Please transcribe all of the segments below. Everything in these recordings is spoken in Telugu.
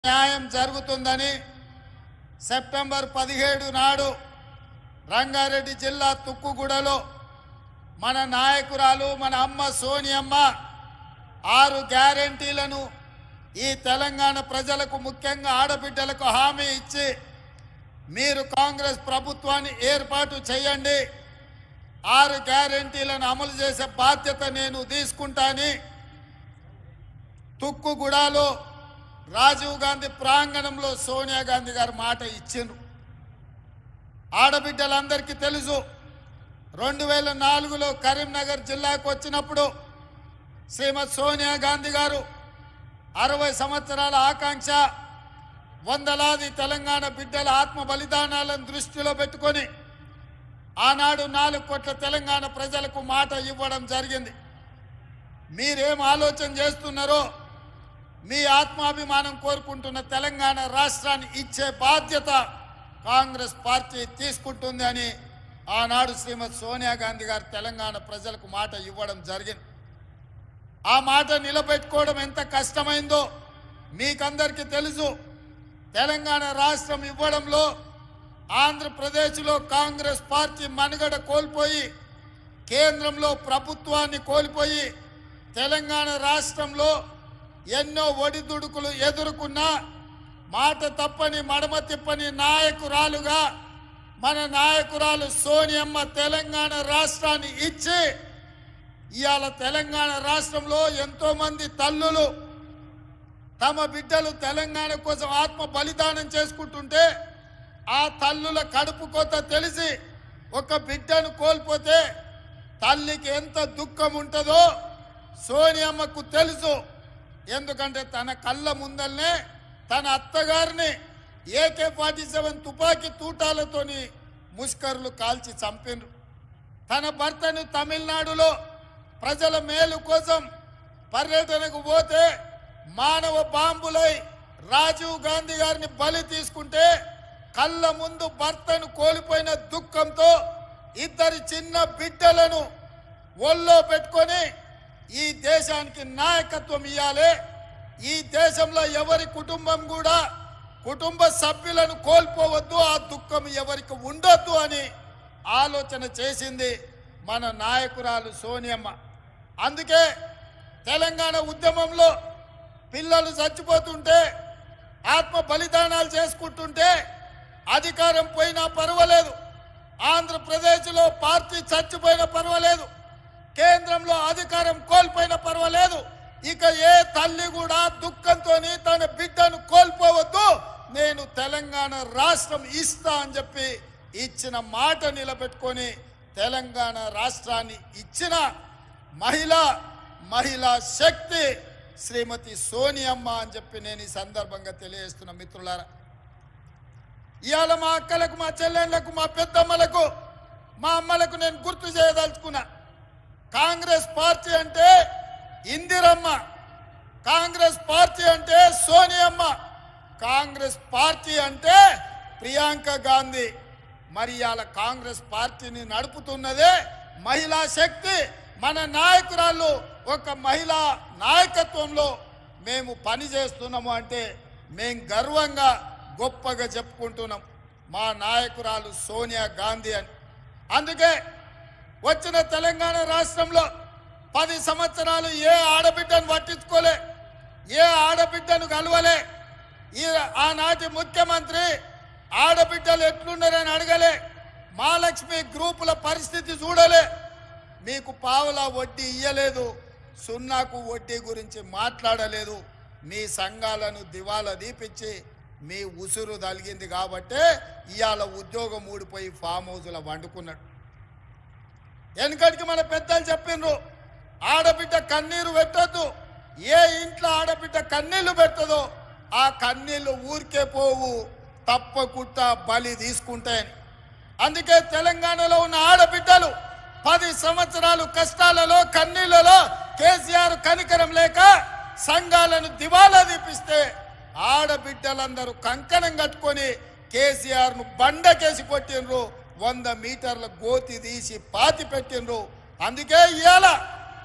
న్యాయం జరుగుతుందని సెప్టెంబర్ పదిహేడు నాడు రంగారెడ్డి జిల్లా తుక్కుగూడలో మన నాయకురాలు మన అమ్మ సోనియమ్మ ఆరు గ్యారెంటీలను ఈ తెలంగాణ ప్రజలకు ముఖ్యంగా ఆడబిడ్డలకు హామీ ఇచ్చి మీరు కాంగ్రెస్ ప్రభుత్వాన్ని ఏర్పాటు చేయండి ఆరు గ్యారెంటీలను అమలు చేసే బాధ్యత నేను తీసుకుంటాని తుక్కుగూడలో రాజీవ్ గాంధీ ప్రాంగణంలో సోనియా గాంధీ గారు మాట ఇచ్చిండ్రు ఆడబిడ్డలందరికీ తెలుసు రెండు వేల నాలుగులో కరీంనగర్ జిల్లాకు వచ్చినప్పుడు శ్రీమతి సోనియా గాంధీ గారు అరవై సంవత్సరాల ఆకాంక్ష వందలాది తెలంగాణ బిడ్డల ఆత్మ బలిదానాలను దృష్టిలో పెట్టుకొని ఆనాడు నాలుగు కోట్ల తెలంగాణ ప్రజలకు మాట ఇవ్వడం జరిగింది మీరేం ఆలోచన చేస్తున్నారో మీ ఆత్మాభిమానం కోరుకుంటున్న తెలంగాణ రాష్ట్రాన్ని ఇచ్చే బాధ్యత కాంగ్రెస్ పార్టీ తీసుకుంటుంది అని ఆనాడు శ్రీమతి సోనియా గాంధీ గారు తెలంగాణ ప్రజలకు మాట ఇవ్వడం జరిగింది ఆ మాట నిలబెట్టుకోవడం ఎంత కష్టమైందో మీకందరికీ తెలుసు తెలంగాణ రాష్ట్రం ఇవ్వడంలో ఆంధ్రప్రదేశ్లో కాంగ్రెస్ పార్టీ మనుగడ కోల్పోయి కేంద్రంలో ప్రభుత్వాన్ని కోల్పోయి తెలంగాణ రాష్ట్రంలో ఎన్నో ఒడిదుడుకులు ఎదుర్కొన్నా మాట తప్పని మడమ తిప్పని నాయకురాలుగా మన నాయకురాలు సోనియమ్మ తెలంగాణ రాష్ట్రాన్ని ఇచ్చి ఇవాళ తెలంగాణ రాష్ట్రంలో ఎంతో మంది తల్లులు తమ బిడ్డలు తెలంగాణ కోసం ఆత్మ బలిదానం చేసుకుంటుంటే ఆ తల్లుల కడుపు కోత తెలిసి ఒక బిడ్డను కోల్పోతే తల్లికి ఎంత దుఃఖం ఉంటుందో సోనియమ్మకు తెలుసు ఎందుకంటే తన కళ్ళ ముందల్నే తన అత్తగారిని ఏకే ఫార్టీ సెవెన్ తుపాకీ తూటాలతోని ముష్కర్లు కాల్చి చంపిండ్రు తన భర్తను తమిళనాడులో ప్రజల మేలు కోసం పర్యటనకు పోతే మానవ బాంబులై రాజీవ్ గాంధీ గారిని బలి తీసుకుంటే కళ్ళ ముందు భర్తను కోల్పోయిన దుఃఖంతో ఇద్దరి చిన్న బిడ్డలను ఒళ్ళో పెట్టుకొని ఈ దేశానికి నాయకత్వం ఇవ్వాలి ఈ దేశంలో ఎవరి కుటుంబం కూడా కుటుంబ సభ్యులను కోల్పోవద్దు ఆ దుఃఖం ఎవరికి ఉండొద్దు అని ఆలోచన చేసింది మన నాయకురాలు సోనియమ్మ అందుకే తెలంగాణ ఉద్యమంలో పిల్లలు చచ్చిపోతుంటే ఆత్మ బలిదానాలు చేసుకుంటుంటే అధికారం పోయినా పర్వాలేదు ఆంధ్రప్రదేశ్లో పార్టీ చచ్చిపోయినా పర్వాలేదు కేంద్రంలో అధికారం కోల్పోయినా పర్వాలేదు ఇక ఏ తల్లి కూడా దుఃఖంతో తన బిడ్డను కోల్పోవద్దు నేను తెలంగాణ రాష్ట్రం ఇస్తా అని చెప్పి ఇచ్చిన మాట నిలబెట్టుకొని తెలంగాణ రాష్ట్రాన్ని ఇచ్చిన మహిళ మహిళా శక్తి శ్రీమతి సోనియమ్మ అని చెప్పి నేను ఈ సందర్భంగా తెలియజేస్తున్న మిత్రులారా ఇవాళ మా అక్కలకు మా చెల్లెళ్ళకు మా పెద్దమ్మలకు మా అమ్మలకు నేను గుర్తు చేయదలుచుకున్నా కాంగ్రెస్ పార్టీ అంటే ఇందిరమ్మ కాంగ్రెస్ పార్టీ అంటే సోనియమ్మ కాంగ్రెస్ పార్టీ అంటే ప్రియాంక గాంధీ మరి ఇవాళ కాంగ్రెస్ పార్టీని నడుపుతున్నదే మహిళా శక్తి మన నాయకురాలు ఒక మహిళా నాయకత్వంలో మేము పని చేస్తున్నాము అంటే మేము గర్వంగా గొప్పగా చెప్పుకుంటున్నాం మా నాయకురాలు సోనియా గాంధీ అని అందుకే వచ్చిన తెలంగాణ రాష్ట్రంలో పది సంవత్సరాలు ఏ ఆడబిడ్డను పట్టించుకోలే ఏ ఆడబిడ్డను కలవలే ఈ ఆనాటి ముఖ్యమంత్రి ఆడబిడ్డలు ఎట్లున్నారని అడగలే మహాలక్ష్మి గ్రూపుల పరిస్థితి చూడలే మీకు పావుల వడ్డీ ఇయ్యలేదు సున్నాకు వడ్డీ గురించి మాట్లాడలేదు మీ సంఘాలను దివాలా దీపించి మీ ఉసురు తలిగింది కాబట్టే ఇవాళ ఉద్యోగం ఊడిపోయి ఫామ్ హౌస్లో వండుకున్నాడు వెనకటికి మన పెద్దలు చెప్పిండ్రు ఆడబిడ్డ కన్నీరు పెట్టొద్దు ఏ ఇంట్లో ఆడబిడ్డ కన్నీళ్లు పెట్టదో ఆ కన్నీళ్లు ఊరికే పోవు తప్పకుండా బలి తీసుకుంటాయని అందుకే తెలంగాణలో ఉన్న ఆడబిడ్డలు పది సంవత్సరాలు కష్టాలలో కన్నీళ్లలో కేసీఆర్ కనికరం లేక సంఘాలను దివాలా దీపిస్తే ఆడబిడ్డలందరూ కంకణం కట్టుకొని కేసీఆర్ ను బండకేసి కొట్టిండ్రు వంద మీటర్ల గోతి తీసి పాతి పెట్టిండ్రు అందుకే ఇవాళ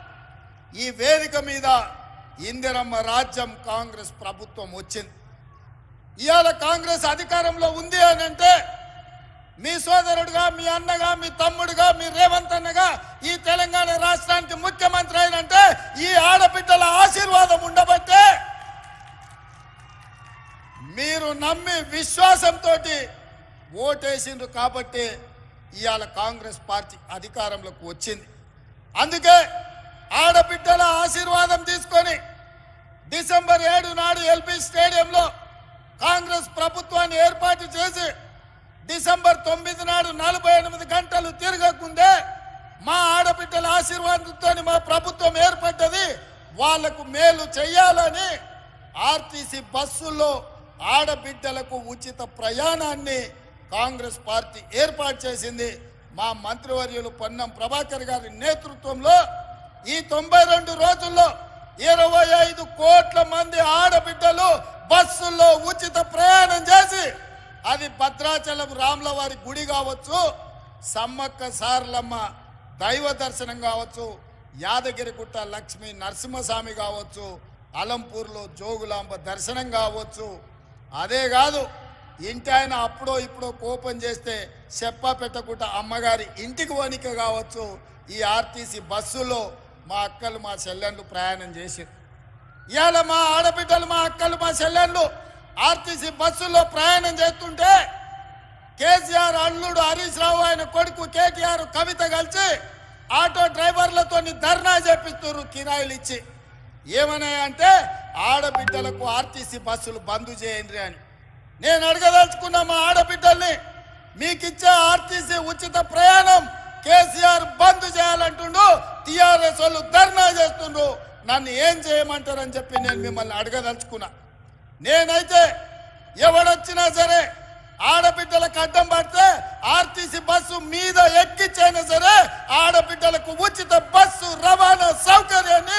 ఈ వేదిక మీద ఇందిరమ్మ రాజ్యం కాంగ్రెస్ ప్రభుత్వం వచ్చింది ఇవాళ కాంగ్రెస్ అధికారంలో ఉంది అని అంటే మీ సోదరుడుగా మీ అన్నగా మీ తమ్ముడుగా మీ రేవంత్ అన్నగా ఈ తెలంగాణ రాష్ట్రానికి ముఖ్యమంత్రి అయినంటే ఈ ఆడబిడ్డల ఆశీర్వాదం ఉండబట్టే మీరు నమ్మి విశ్వాసంతో ఓటేసిండ్రు కాబట్టి ఇవాళ కాంగ్రెస్ పార్టీ అధికారంలోకి వచ్చింది అందుకే ఆడబిడ్డల ఆశీర్వాదం తీసుకొని డిసెంబర్ ఏడు నాడు ఎల్బీ స్టేడియంలో కాంగ్రెస్ ప్రభుత్వాన్ని ఏర్పాటు చేసి డిసెంబర్ తొమ్మిది నాడు నలభై ఎనిమిది గంటలు తిరగకుందే మా ఆడబిడ్డల ఆశీర్వాదంతో మా ప్రభుత్వం ఏర్పడ్డది వాళ్లకు మేలు చేయాలని ఆర్టీసీ బస్సుల్లో ఆడబిడ్డలకు ఉచిత ప్రయాణాన్ని కాంగ్రెస్ పార్టీ ఏర్పాటు చేసింది మా మంత్రివర్యులు పొన్నం ప్రభాకర్ గారి నేతృత్వంలో ఈ తొంభై రెండు రోజుల్లో ఇరవై ఐదు కోట్ల మంది ఆడబిడ్డలు బస్సుల్లో ఉచిత ప్రయాణం చేసి అది భద్రాచలం రాముల వారి గుడి కావచ్చు సమ్మక్క సారలమ్మ దైవ దర్శనం కావచ్చు యాదగిరిగుట్ట లక్ష్మీ నరసింహస్వామి కావచ్చు అలంపూర్లో జోగులాంబ దర్శనం కావచ్చు అదే కాదు ఇంటి ఆయన అప్పుడో ఇప్పుడో కోపం చేస్తే చెప్ప పెట్టకుండా అమ్మగారి ఇంటికి వణిక కావచ్చు ఈ ఆర్టీసీ బస్సులో మా అక్కలు మా చెల్లెళ్ళు ప్రయాణం చేసారు ఇవాళ మా ఆడబిడ్డలు మా అక్కలు మా చెల్లెళ్ళు ఆర్టీసీ బస్సుల్లో ప్రయాణం చేస్తుంటే కేసీఆర్ అల్లుడు హరీష్ రావు ఆయన కొడుకు కేటీఆర్ కవిత కలిసి ఆటో డ్రైవర్లతో ధర్నా చేపిస్తున్నారు కిరాయిలు ఇచ్చి ఏమన్నా అంటే ఆడబిడ్డలకు ఆర్టీసీ బస్సులు బంద్ చేయండి అని నేను అడగదలుచుకున్న మా ఆడబిడ్డల్ని మీకిచ్చే ఆర్టీసీ ఉచిత ప్రయాణం కేసీఆర్ బంద్ చేయాలంటుండు టిఆర్ఎస్ వాళ్ళు ధర్నా చేస్తుండ్రు నన్ను ఏం చేయమంటారని చెప్పి నేను మిమ్మల్ని అడగదలుచుకున్నా నేనైతే ఎవడొచ్చినా సరే ఆడబిడ్డలకు అడ్డం పడితే ఆర్టీసీ బస్సు మీద ఎక్కించైనా సరే ఆడబిడ్డలకు ఉచిత బస్సు రవాణా సౌకర్యాన్ని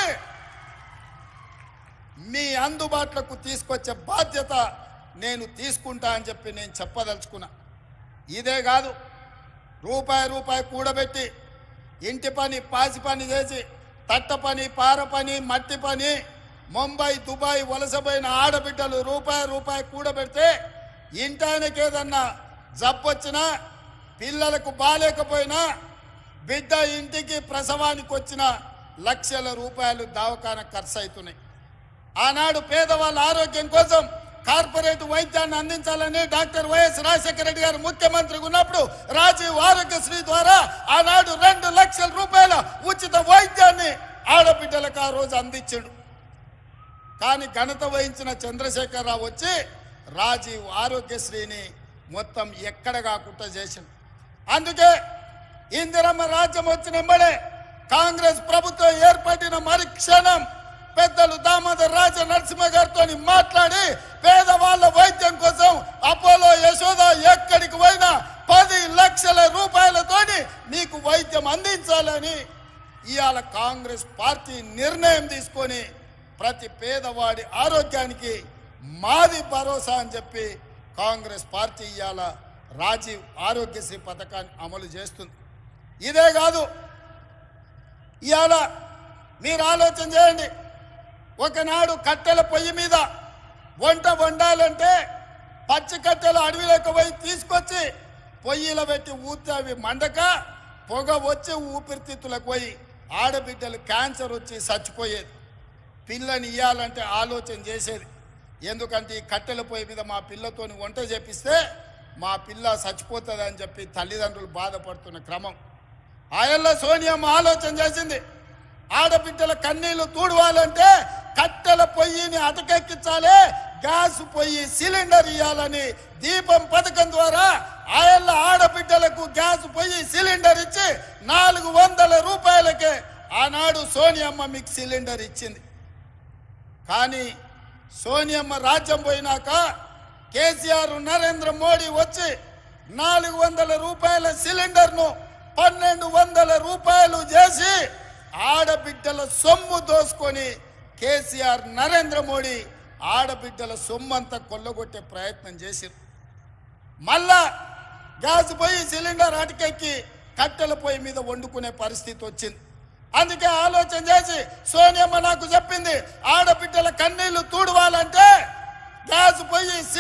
మీ అందుబాటులోకి తీసుకొచ్చే బాధ్యత నేను తీసుకుంటా అని చెప్పి నేను చెప్పదలుచుకున్నా ఇదే కాదు రూపాయి రూపాయి కూడబెట్టి ఇంటి పని పాసి పని చేసి తట్ట పని పార పని మట్టి పని ముంబై దుబాయ్ వలసపోయిన ఆడబిడ్డలు రూపాయి రూపాయి కూడబెడితే ఇంటాయనకి ఏదన్నా జబ్బొచ్చినా పిల్లలకు బాలేకపోయినా బిడ్డ ఇంటికి ప్రసవానికి వచ్చిన లక్షల రూపాయలు దవాఖాన ఖర్చు అవుతున్నాయి ఆనాడు పేదవాళ్ళ ఆరోగ్యం కోసం కార్పొరేట్ వైద్యాన్ని అందించాలని డాక్టర్ వైఎస్ రాజశేఖర రెడ్డి గారు ముఖ్యమంత్రిగా ఉన్నప్పుడు రాజీవ్ ఆరోగ్యశ్రీ ద్వారా ఆనాడు రెండు లక్షల రూపాయల ఉచిత వైద్యాన్ని ఆడబిడ్డలకు ఆ రోజు అందించాడు కానీ ఘనత వహించిన చంద్రశేఖరరావు వచ్చి రాజీవ్ ఆరోగ్యశ్రీని మొత్తం ఎక్కడ కాకుండా చేసింది అందుకే ఇందిరమ్మ రాజ్యం వచ్చిన వెంబడే కాంగ్రెస్ ప్రభుత్వం ఏర్పడిన మరుక్షణం పెద్దలు దామోదర్ రాజ నరసింహ గారితో మాట్లాడి పేదవాళ్ళ వైద్యం కోసం అపోలో యశోద ఎక్కడికి పోయినా పది లక్షల రూపాయలతోని మీకు వైద్యం అందించాలని ఇవాళ కాంగ్రెస్ పార్టీ నిర్ణయం తీసుకొని ప్రతి పేదవాడి ఆరోగ్యానికి మాది భరోసా అని చెప్పి కాంగ్రెస్ పార్టీ ఇవాళ రాజీవ్ ఆరోగ్యశ్రీ పథకాన్ని అమలు చేస్తుంది ఇదే కాదు ఇవాళ మీరు ఆలోచన చేయండి ఒకనాడు కట్టెల పొయ్యి మీద వంట వండాలంటే పచ్చి కట్టెలు అడవిలోకి పోయి తీసుకొచ్చి పొయ్యిలో పెట్టి ఊతే అవి మండక పొగ వచ్చి ఊపిరితిత్తులకు పోయి ఆడబిడ్డలు క్యాన్సర్ వచ్చి చచ్చిపోయేది పిల్లని ఇయ్యాలంటే ఆలోచన చేసేది ఎందుకంటే ఈ కట్టెల పొయ్యి మీద మా పిల్లతోని వంట చేపిస్తే మా పిల్ల చచ్చిపోతుంది అని చెప్పి తల్లిదండ్రులు బాధపడుతున్న క్రమం ఆయల్లో సోనియమ్మ ఆలోచన చేసింది ఆడబిడ్డల కన్నీళ్లు తూడవాలంటే కట్టెల పొయ్యిని అటకెక్కించాలి గ్యాస్ పొయ్యి సిలిండర్ ఇవ్వాలని దీపం పథకం ద్వారా ఆయల్ల ఆడబిడ్డలకు గ్యాస్ పొయ్యి సిలిండర్ ఇచ్చి నాలుగు వందల రూపాయలకే ఆనాడు సోనియమ్మ మీకు సిలిండర్ ఇచ్చింది కానీ సోనియమ్మ రాజ్యం పోయినాక కేసీఆర్ నరేంద్ర మోడీ వచ్చి నాలుగు వందల రూపాయల సిలిండర్ను పన్నెండు వందల రూపాయలు చేసి ఆడబిడ్డల సొమ్ము దోసుకొని కేసీఆర్ నరేంద్ర మోడీ ఆడబిడ్డల సొమ్ము అంతా కొల్లగొట్టే ప్రయత్నం చేశారు మళ్ళా గ్యాస్ పొయ్యి సిలిండర్ అటకెక్కి కట్టెల పొయ్యి మీద వండుకునే పరిస్థితి వచ్చింది అందుకే ఆలోచన చేసి సోనియమ్మ నాకు చెప్పింది ఆడబిడ్డల కన్నీళ్లు తూడవాలంటే గ్యాస్ పొయ్యి